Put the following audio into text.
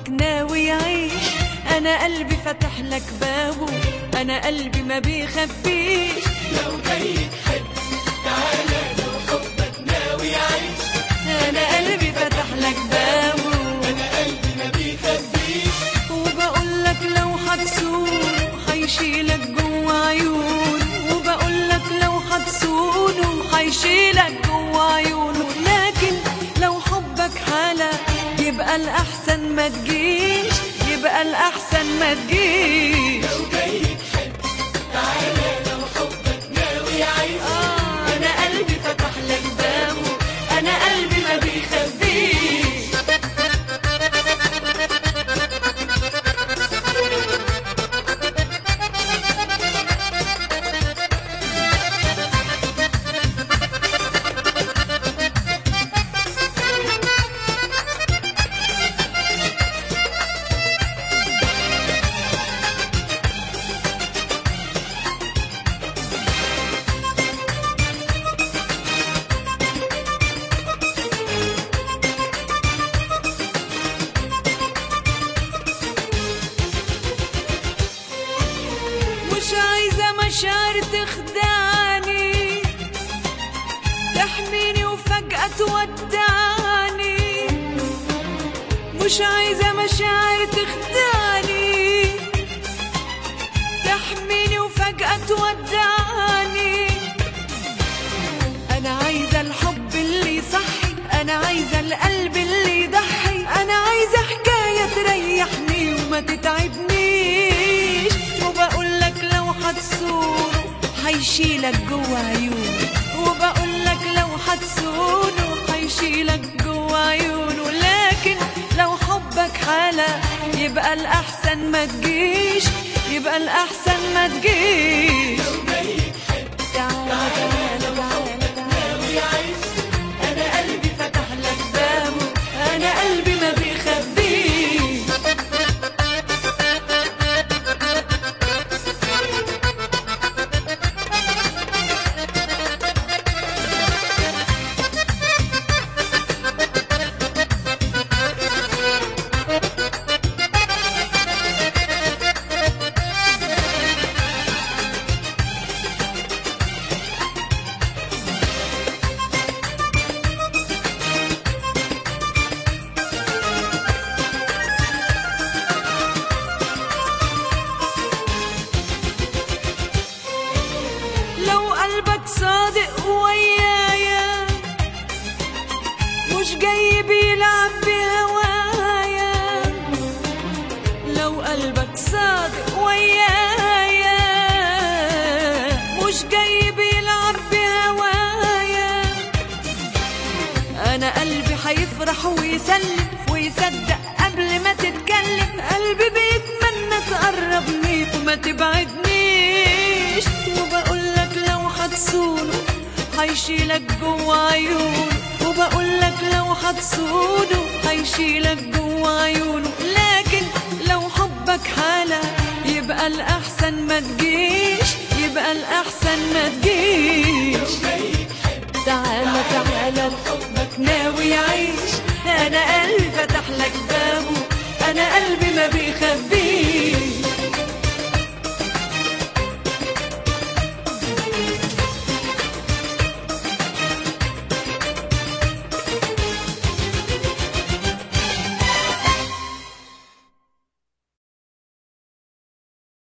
حبك ناوي يعيش انا قلبي فتح لك بابه انا قلبي ما بيخبيش لو جاي تحب تعالى لو حبك ناوي يعيش انا قلبي فتح لك بابه انا قلبي ما بيخبيش وبقول لك لو هتسوق هيشيلك جوا عيونه وبقول لك لو هتسونه هيشيلك جوا عيونه لكن لو حبك حالة يبقى الأحسن ما تجيش يبقى الأحسن ما تجيش لو جاي تحب تعالى لو حبك ناوي يعيش آه أنا قلبي فتح لك بابه أنا قلبي ما بيخبيش مش عايزة مشاعر تخدعني تحميني وفجأة تودعني مش عايزة مشاعر تخدعني تحميني وفجأة تودعني أنا عايزة الحب اللي يصحي أنا عايزة القلب اللي يضحي أنا عايزة حكاية تريحني وما تتعبنيش وبقول لك لو هتسونه هيشيلك جوا عيونه وبقول لك لو هتسونه هيشيلك جوا عيونه لكن لو حبك حالة يبقى الأحسن ما تجيش يبقى الأحسن ما تجيش لو جاي تحب تعالى تعالى تعالى تعالى ناوي يعيش انا قلبي فتح لك بابه انا قلبي ما بيخبيش لو قلبك صادق ويايا مش جاي بيلعب بهوايا لو قلبك صادق ويايا مش جاي بيلعب بهوايا انا قلبي هيفرح ويسلم ويصدق قبل ما تتكلم قلبي بيتمنى تقربني وما تبعدنيش وبقول لك لو هتسونه هيشيلك جوا عيونه وبقول لك لو هتسونه هيشيلك جوا عيونه لكن لو حبك حالة يبقى الأحسن ما تجيش يبقى الأحسن ما تجيش جاي تحب تعالى تعالى حبك ناوي يعيش انا قلبي فتح لك بابه انا قلبي ما بيخاف